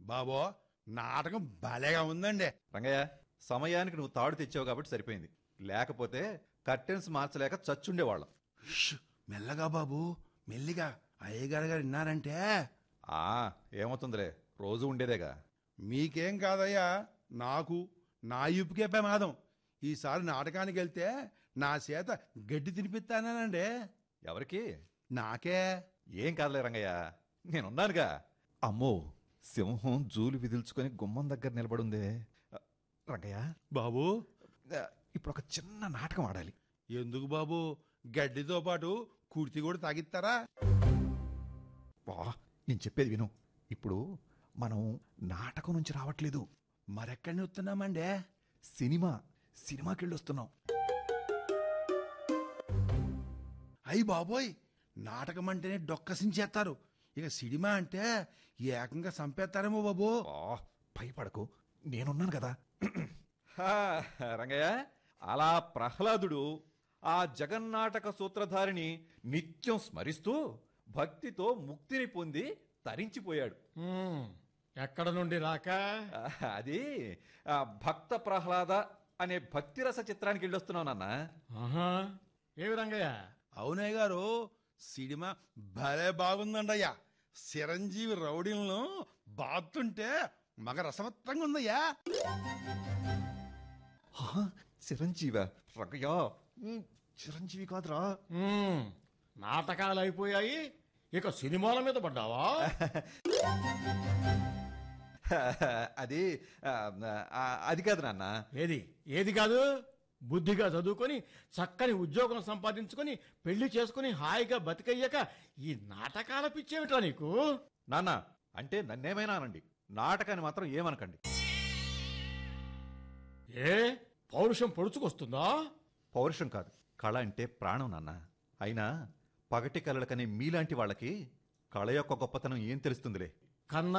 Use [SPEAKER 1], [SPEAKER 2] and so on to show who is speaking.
[SPEAKER 1] బాబో నాటకం భలేగా ఉందండి
[SPEAKER 2] రంగయ్య సమయానికి నువ్వు తాడు తెచ్చావు కాబట్టి సరిపోయింది లేకపోతే కర్టెన్స్ మార్చలేక చచ్చుండేవాళ్ళం
[SPEAKER 1] ష్, మెల్లగా బాబు మెల్లిగా అయ్యగారు గారు విన్నారంటే
[SPEAKER 2] ఆ ఏమవుతుందిలే రోజు ఉండేదేగా
[SPEAKER 1] మీకేం కాదయ్యా నాకు నా ఇప్పుకే ప్రమాదం ఈసారి నాటకానికి వెళ్తే నా చేత గడ్డి తినిపిస్తానండి
[SPEAKER 2] ఎవరికి
[SPEAKER 1] నాకే
[SPEAKER 2] ఏం కాదులే రంగయ్య నేనున్నానుగా అమ్మో సింహం జూలు విదిల్చుకొని గుమ్మం దగ్గర నిలబడుందే రంగయ్య
[SPEAKER 1] బాబు
[SPEAKER 2] ఆ, ఇప్పుడు ఒక చిన్న నాటకం ఆడాలి
[SPEAKER 1] ఎందుకు బాబు గడ్డితో పాటు కుర్తి కూడా తాగిస్తారా
[SPEAKER 2] వా నేను చెప్పేది విను ఇప్పుడు మనం నాటకం నుంచి రావట్లేదు
[SPEAKER 1] మరెక్కడిని వస్తున్నామండే
[SPEAKER 2] సినిమా సినిమాకి వెళ్ళొస్తున్నాం
[SPEAKER 1] అయ్యి బాబోయ్ నాటకం అంటేనే డొక్కసించేస్తారు ఇక సినిమా అంటే ఏకంగా చంపేస్తారేమో బాబు
[SPEAKER 2] వా భయపడకు నేనున్నాను కదా హా, రంగయ్య అలా ప్రహ్లాదుడు ఆ జగన్నాటక సూత్రధారిని నిత్యం స్మరిస్తూ భక్తితో ముక్తిని పొంది తరించిపోయాడు
[SPEAKER 3] హ్మ్. ఎక్కడ నుండి రాక
[SPEAKER 2] ఆ, అది ఆ, భక్త ప్రహ్లాద అనే భక్తిరస చిత్రానికి వెళ్ళొస్తున్నావు నాన్న
[SPEAKER 3] ఆహా ఏవి రంగయ్య
[SPEAKER 1] అవునయ్య గారు సినిమా భలే బాగుందండయ్యా చిరంజీవి రౌడీలను బాతుంటే మగ రసవత్తంగా ఉందయ్యా
[SPEAKER 2] హా, చిరంజీవ రంగయ్య ఉమ్, చిరంజీవి కాదురా
[SPEAKER 3] హ్మ్. నాటకాలు అయిపోయాయి ఇక సినిమాల మీద పడ్డావా
[SPEAKER 2] అది ఆ, ఆ, అది కాదు నాన్న
[SPEAKER 3] ఏది ఏది కాదు బుద్ధిగా చదువుకొని చక్కని ఉద్యోగం సంపాదించుకొని పెళ్లి చేసుకుని హాయిగా బతికయ్యాక ఈ నాటకాల పిచ్చేమిట్రా నీకు
[SPEAKER 2] నాన్న అంటే నన్నేమైనా అనండి నాటకాన్ని మాత్రం ఏమనకండి
[SPEAKER 3] ఏ పౌరుషం పొడుచుకొస్తుందా
[SPEAKER 2] పౌరుషం కాదు కళ అంటే ప్రాణం నాన్న అయినా పగటి కళలకనే మీలాంటి వాళ్ళకి కళ యొక్క గొప్పతనం ఏం తెలుస్తుందిలే
[SPEAKER 3] కన్న